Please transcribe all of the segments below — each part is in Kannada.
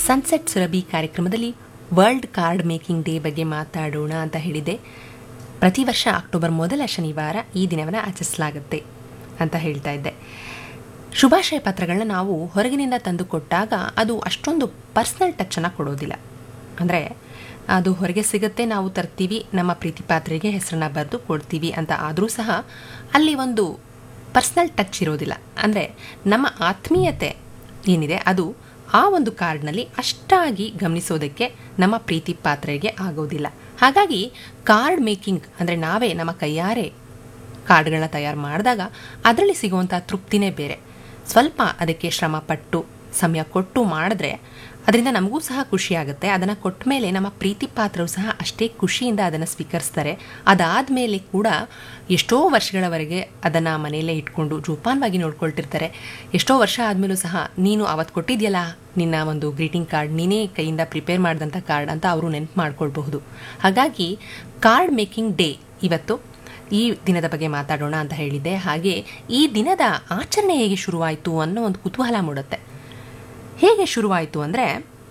ಸನ್ಸೆಟ್ ಸುರಭಿ ಕಾರ್ಯಕ್ರಮದಲ್ಲಿ ವರ್ಲ್ಡ್ ಕಾರ್ಡ್ ಮೇಕಿಂಗ್ ಡೇ ಬಗ್ಗೆ ಮಾತಾಡೋಣ ಅಂತ ಹೇಳಿದೆ ಪ್ರತಿ ವರ್ಷ ಅಕ್ಟೋಬರ್ ಮೊದಲ ಶನಿವಾರ ಈ ದಿನವನ್ನು ಆಚರಿಸಲಾಗುತ್ತೆ ಅಂತ ಹೇಳ್ತಾ ಇದ್ದೆ ಶುಭಾಶಯ ಪತ್ರಗಳನ್ನ ನಾವು ಹೊರಗಿನಿಂದ ತಂದು ಕೊಟ್ಟಾಗ ಅದು ಅಷ್ಟೊಂದು ಪರ್ಸ್ನಲ್ ಟಚ್ಚನ್ನು ಕೊಡೋದಿಲ್ಲ ಅಂದರೆ ಅದು ಹೊರಗೆ ಸಿಗುತ್ತೆ ನಾವು ತರ್ತೀವಿ ನಮ್ಮ ಪ್ರೀತಿ ಪಾತ್ರೆಗೆ ಹೆಸರನ್ನ ಬರೆದು ಕೊಡ್ತೀವಿ ಅಂತ ಆದರೂ ಸಹ ಅಲ್ಲಿ ಒಂದು ಪರ್ಸ್ನಲ್ ಟಚ್ ಇರೋದಿಲ್ಲ ಅಂದರೆ ನಮ್ಮ ಆತ್ಮೀಯತೆ ಏನಿದೆ ಅದು ಆ ಒಂದು ಕಾರ್ಡ್ನಲ್ಲಿ ಅಷ್ಟಾಗಿ ಗಮನಿಸೋದಕ್ಕೆ ನಮ್ಮ ಪ್ರೀತಿ ಪಾತ್ರೆಗೆ ಆಗೋದಿಲ್ಲ ಹಾಗಾಗಿ ಕಾರ್ಡ್ ಮೇಕಿಂಗ್ ಅಂದರೆ ನಾವೇ ನಮ್ಮ ಕೈಯಾರೆ ಕಾರ್ಡ್ಗಳನ್ನ ತಯಾರು ಮಾಡಿದಾಗ ಅದರಲ್ಲಿ ಸಿಗುವಂಥ ತೃಪ್ತಿನೇ ಬೇರೆ ಸ್ವಲ್ಪ ಅದಕ್ಕೆ ಶ್ರಮ ಪಟ್ಟು ಸಮಯ ಕೊಟ್ಟು ಮಾಡಿದ್ರೆ ಅದರಿಂದ ನಮಗೂ ಸಹ ಖುಷಿಯಾಗುತ್ತೆ ಅದನ್ನು ಕೊಟ್ಟ ಮೇಲೆ ನಮ್ಮ ಪ್ರೀತಿ ಪಾತ್ರವು ಸಹ ಅಷ್ಟೇ ಖುಷಿಯಿಂದ ಅದನ್ನು ಸ್ವೀಕರಿಸ್ತಾರೆ ಅದಾದಮೇಲೆ ಕೂಡ ಎಷ್ಟೋ ವರ್ಷಗಳವರೆಗೆ ಅದನ್ನು ಮನೆಯಲ್ಲೇ ಇಟ್ಕೊಂಡು ಜೋಪಾನವಾಗಿ ನೋಡ್ಕೊಳ್ತಿರ್ತಾರೆ ಎಷ್ಟೋ ವರ್ಷ ಆದಮೇಲೂ ಸಹ ನೀನು ಅವತ್ತು ಕೊಟ್ಟಿದ್ಯಲ್ಲ ನಿನ್ನ ಒಂದು ಗ್ರೀಟಿಂಗ್ ಕಾರ್ಡ್ ನೀನೇ ಕೈಯಿಂದ ಪ್ರಿಪೇರ್ ಮಾಡಿದಂಥ ಕಾರ್ಡ್ ಅಂತ ಅವರು ನೆನಪು ಮಾಡ್ಕೊಳ್ಬಹುದು ಹಾಗಾಗಿ ಕಾರ್ಡ್ ಮೇಕಿಂಗ್ ಡೇ ಇವತ್ತು ಈ ದಿನದ ಬಗ್ಗೆ ಮಾತಾಡೋಣ ಅಂತ ಹೇಳಿದ್ದೆ ಹಾಗೆ ಈ ದಿನದ ಆಚರಣೆ ಹೇಗೆ ಶುರುವಾಯಿತು ಅನ್ನೋ ಒಂದು ಕುತೂಹಲ ಮೂಡುತ್ತೆ ಹೇಗೆ ಶುರುವಾಯಿತು ಅಂದರೆ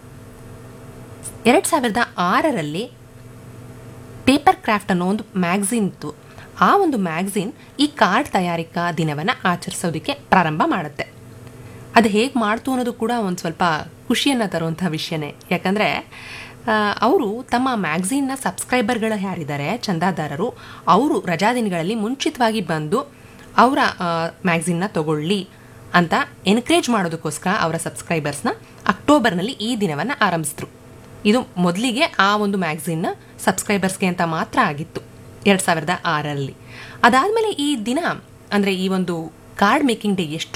ಎರಡು ಸಾವಿರದ ಆರರಲ್ಲಿ ಪೇಪರ್ ಕ್ರಾಫ್ಟ್ ಅನ್ನೋ ಒಂದು ಮ್ಯಾಗ್ಝಿನ್ ಇತ್ತು ಆ ಒಂದು ಮ್ಯಾಗ್ಝಿನ್ ಈ ಕಾರ್ಡ್ ತಯಾರಿಕಾ ದಿನವನ್ನು ಆಚರಿಸೋದಕ್ಕೆ ಪ್ರಾರಂಭ ಮಾಡುತ್ತೆ ಅದು ಹೇಗೆ ಮಾಡ್ತು ಅನ್ನೋದು ಕೂಡ ಒಂದು ಸ್ವಲ್ಪ ಖುಷಿಯನ್ನು ತರುವಂಥ ವಿಷಯನೇ ಯಾಕಂದರೆ ಅವರು ತಮ್ಮ ಮ್ಯಾಗ್ಝಿನ್ನ ಸಬ್ಸ್ಕ್ರೈಬರ್ಗಳು ಯಾರಿದ್ದಾರೆ ಚಂದಾದಾರರು ಅವರು ರಜಾದಿನಗಳಲ್ಲಿ ಮುಂಚಿತವಾಗಿ ಬಂದು ಅವರ ಮ್ಯಾಗ್ಝಿನ್ನ ತಗೊಳ್ಳಿ ಅಂತ ಎನ್ಕರೇಜ್ ಮಾಡೋದಕ್ಕೋಸ್ಕರ ಅವರ ಸಬ್ಸ್ಕ್ರೈಬರ್ಸ್ನ ಅಕ್ಟೋಬರ್ನಲ್ಲಿ ಈ ದಿನವನ್ನು ಆರಂಭಿಸಿದ್ರು ಇದು ಮೊದಲಿಗೆ ಆ ಒಂದು ಮ್ಯಾಗ್ಝಿನ್ನ ಸಬ್ಸ್ಕ್ರೈಬರ್ಸ್ಗೆ ಅಂತ ಮಾತ್ರ ಆಗಿತ್ತು ಎರಡು ಸಾವಿರದ ಆರರಲ್ಲಿ ಅದಾದಮೇಲೆ ಈ ದಿನ ಅಂದರೆ ಈ ಒಂದು ಕಾರ್ಡ್ ಮೇಕಿಂಗ್ ಡೇ ಎಷ್ಟು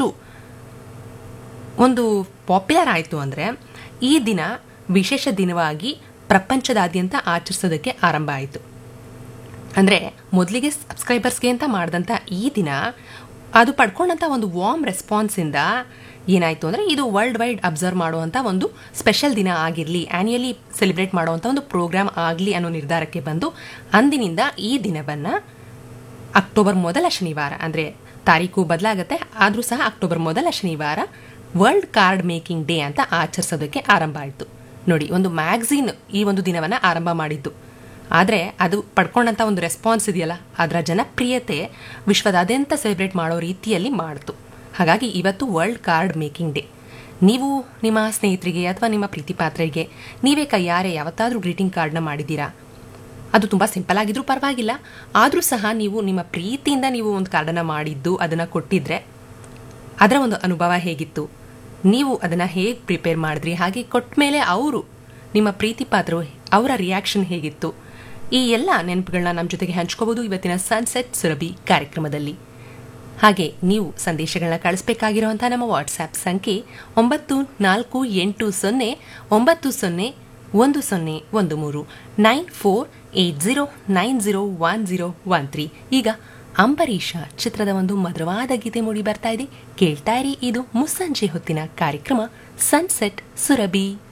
ಒಂದು ಪಾಪ್ಯುಲರ್ ಆಯಿತು ಅಂದರೆ ಈ ದಿನ ವಿಶೇಷ ದಿನವಾಗಿ ಪ್ರಪಂಚದಾದ್ಯಂತ ಆಚರಿಸೋದಕ್ಕೆ ಆರಂಭ ಆಯಿತು ಅಂದರೆ ಮೊದಲಿಗೆ ಸಬ್ಸ್ಕ್ರೈಬರ್ಸ್ಗೆ ಅಂತ ಮಾಡಿದಂಥ ಈ ದಿನ ಅದು ಪಡ್ಕೊಂಡಂಥ ಒಂದು ವಾರ್ಮ್ ರೆಸ್ಪಾನ್ಸಿಂದ ಏನಾಯಿತು ಅಂದರೆ ಇದು ವರ್ಲ್ಡ್ ವೈಡ್ ಅಬ್ಸರ್ವ್ ಮಾಡುವಂಥ ಒಂದು ಸ್ಪೆಷಲ್ ದಿನ ಆಗಿರಲಿ ಆ್ಯನ್ಯಲಿ ಸೆಲೆಬ್ರೇಟ್ ಮಾಡುವಂಥ ಒಂದು ಪ್ರೋಗ್ರಾಮ್ ಆಗಲಿ ಅನ್ನೋ ನಿರ್ಧಾರಕ್ಕೆ ಬಂದು ಅಂದಿನಿಂದ ಈ ದಿನವನ್ನು ಅಕ್ಟೋಬರ್ ಮೊದಲ ಶನಿವಾರ ಅಂದರೆ ತಾರೀಕು ಬದಲಾಗುತ್ತೆ ಆದರೂ ಸಹ ಅಕ್ಟೋಬರ್ ಮೊದಲ ಶನಿವಾರ ವರ್ಲ್ಡ್ ಕಾರ್ಡ್ ಮೇಕಿಂಗ್ ಡೇ ಅಂತ ಆಚರಿಸೋದಕ್ಕೆ ಆರಂಭ ಆಯಿತು ನೋಡಿ ಒಂದು ಮ್ಯಾಗ್ಝಿನ್ ಈ ಒಂದು ದಿನವನ್ನು ಆರಂಭ ಮಾಡಿದ್ದು ಆದರೆ ಅದು ಪಡ್ಕೊಂಡಂಥ ಒಂದು ರೆಸ್ಪಾನ್ಸ್ ಇದೆಯಲ್ಲ ಅದರ ಜನಪ್ರಿಯತೆ ವಿಶ್ವದಾದ್ಯಂತ ಸೆಲೆಬ್ರೇಟ್ ಮಾಡೋ ರೀತಿಯಲ್ಲಿ ಮಾಡ್ತು ಹಾಗಾಗಿ ಇವತ್ತು ವರ್ಲ್ಡ್ ಕಾರ್ಡ್ ಮೇಕಿಂಗ್ ಡೇ ನೀವು ನಿಮ್ಮ ಸ್ನೇಹಿತರಿಗೆ ಅಥವಾ ನಿಮ್ಮ ಪ್ರೀತಿ ಪಾತ್ರೆಗೆ ನೀವೇ ಕೈಯಾರೆ ಯಾವತ್ತಾದರೂ ಗ್ರೀಟಿಂಗ್ ಕಾರ್ಡ್ನ ಮಾಡಿದ್ದೀರಾ ಅದು ತುಂಬ ಸಿಂಪಲ್ ಆಗಿದ್ರೂ ಪರವಾಗಿಲ್ಲ ಆದರೂ ಸಹ ನೀವು ನಿಮ್ಮ ಪ್ರೀತಿಯಿಂದ ನೀವು ಒಂದು ಕಾರ್ಡನ್ನು ಮಾಡಿದ್ದು ಅದನ್ನು ಕೊಟ್ಟಿದ್ರೆ ಅದರ ಒಂದು ಅನುಭವ ಹೇಗಿತ್ತು ನೀವು ಅದನ್ನು ಹೇಗೆ ಪ್ರಿಪೇರ್ ಮಾಡಿದ್ರಿ ಹಾಗೆ ಕೊಟ್ಟ ಮೇಲೆ ಅವರು ನಿಮ್ಮ ಪ್ರೀತಿ ಪಾತ್ರರು ಅವರ ರಿಯಾಕ್ಷನ್ ಹೇಗಿತ್ತು ಈ ಎಲ್ಲ ನೆನಪುಗಳನ್ನ ನಮ್ಮ ಜೊತೆಗೆ ಹಂಚ್ಕೋಬಹುದು ಇವತ್ತಿನ ಸನ್ಸೆಟ್ ಸುರಭಿ ಕಾರ್ಯಕ್ರಮದಲ್ಲಿ ಹಾಗೆ ನೀವು ಸಂದೇಶಗಳನ್ನ ಕಳಿಸ್ಬೇಕಾಗಿರುವಂಥ ನಮ್ಮ ವಾಟ್ಸ್ಆ್ಯಪ್ ಸಂಖ್ಯೆ ಒಂಬತ್ತು ನಾಲ್ಕು ಎಂಟು ಸೊನ್ನೆ ಒಂಬತ್ತು ಸೊನ್ನೆ ಒಂದು ಸೊನ್ನೆ ಒಂದು ಮೂರು nine four eight zero nine zero one zero one three ಈಗ ಅಂಬರೀಷ ಚಿತ್ರದ ಒಂದು ಮಧುರವಾದ ಗೀತೆ ಮೂಡಿ ಬರ್ತಾ ಇದೆ ಕೇಳ್ತಾ ಇರಿ ಇದು ಮುಸ್ಸಂಜೆ ಹೊತ್ತಿನ ಕಾರ್ಯಕ್ರಮ ಸನ್ಸೆಟ್ ಸುರಭಿ